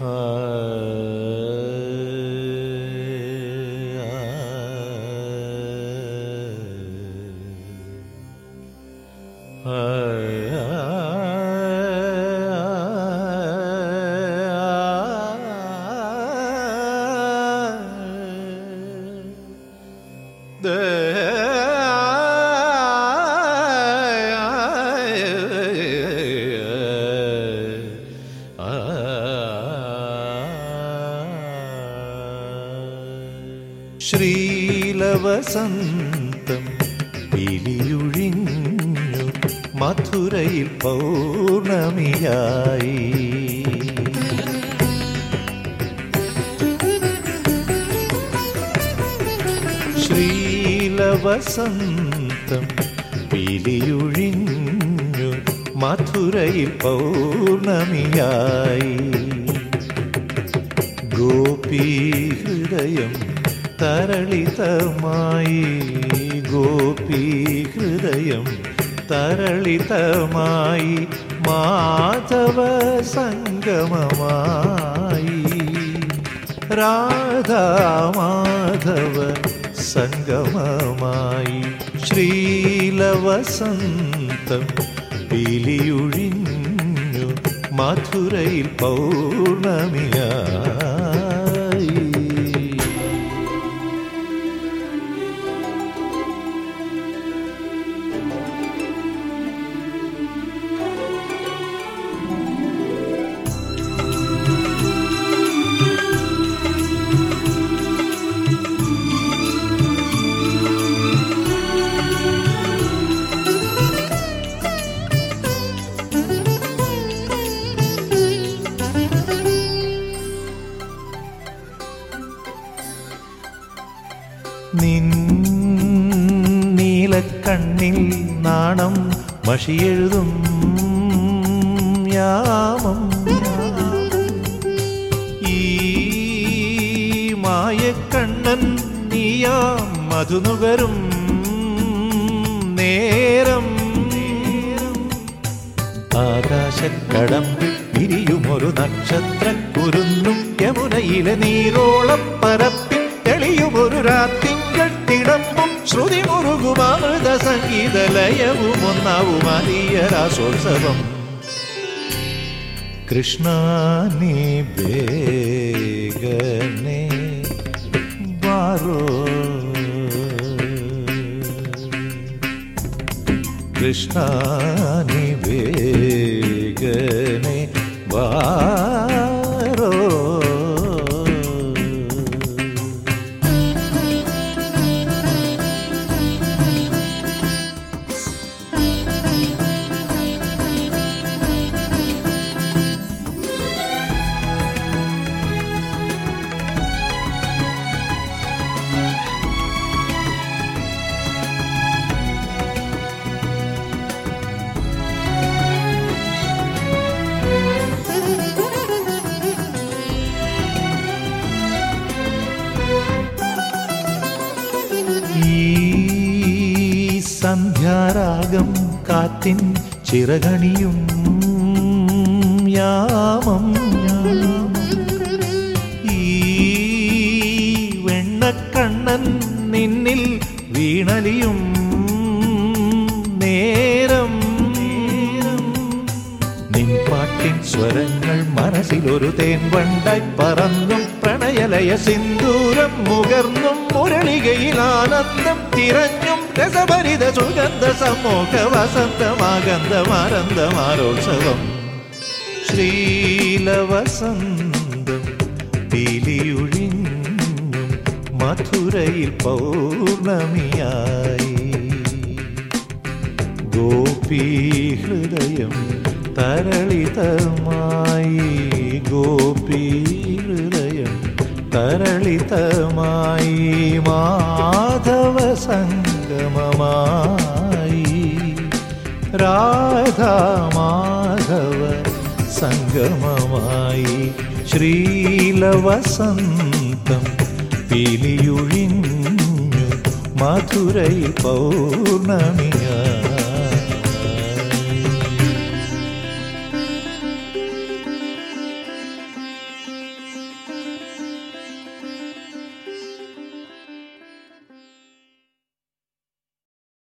ശ്രീലവസന്തം പിലിയുഴിഞ്ഞു മധുരയിൽ പൗർണമിയായി ശ്രീലവസന്തം പിലിയുഴിഞ്ഞു മധുരയിൽ പൗർണമിയായി ഗോപീഹൃദയം തരളിതമായി ഗോപീഹൃദയം തരളിതമായി മാധവ സംഗമമായി രാധാ മാധവ സംഗമമായി ശ്രീലവസന്തം പിലിയുഴിഞ്ഞു മധുരയിൽ പൗർണമിയായി നിൻ നീലക്കണ്ണിൽ നാണം മഷിയെഴുതും യാമം ഈ മായക്കണ്ണൻ നീയാം മധുനുകരും നേരം ആകാശക്കടമ്പിൽ പിരിയുമൊരു നക്ഷത്ര കുരുന്നും യമുനയിലെ നീരോളപ്പരപ്പിൽ തെളിയുമൊരു രാത്തിങ്കൾ തിടമ്പും ശ്രുതി മുറുകും അമൃത സംഗീത ലയവും ഒന്നാവും അലിയരാസോത്സവം കൃഷ്ണ നീ വേഗനെ വാരോ കൃഷ്ണ നീ വേഗനെ വാരോ ഈ സന്ധ്യാരാഗം കാറ്റിൻ ചിറകണിയും യാമം ഈ വെണ്ണക്കണ്ണൻ നിന്നിൽ വീണലിയും നേരം നിൻ പാട്ടിൻ സ്വരങ്ങൾ മനസ്സിലൊരു തേൻ വണ്ടായി പറന്നും പ്രണയലയ സിന്ദൂരം മുകർന്നും മുരളികയിൽ ആനന്ദം തിരഞ്ഞും രസഭരിത സുഗന്ധ സമോഹ വസന്തമാഗന്ധമാനന്ദമാരോത്സവം ശ്രീലവസന്തം പിലിയുഴിഞ്ഞും മധുരയിൽ പൗർണമിയായി ഗോപീഹൃദയം തരളിതമായി ഗോപീഹൃദയം തരളിതമായി മാധവ സംഗമമായി രാധാ മാധവ സംഗമമായി ശ്രീലവസന്തം പിലിയുഴിഞ്ഞു മധുരൈ പൗർണമി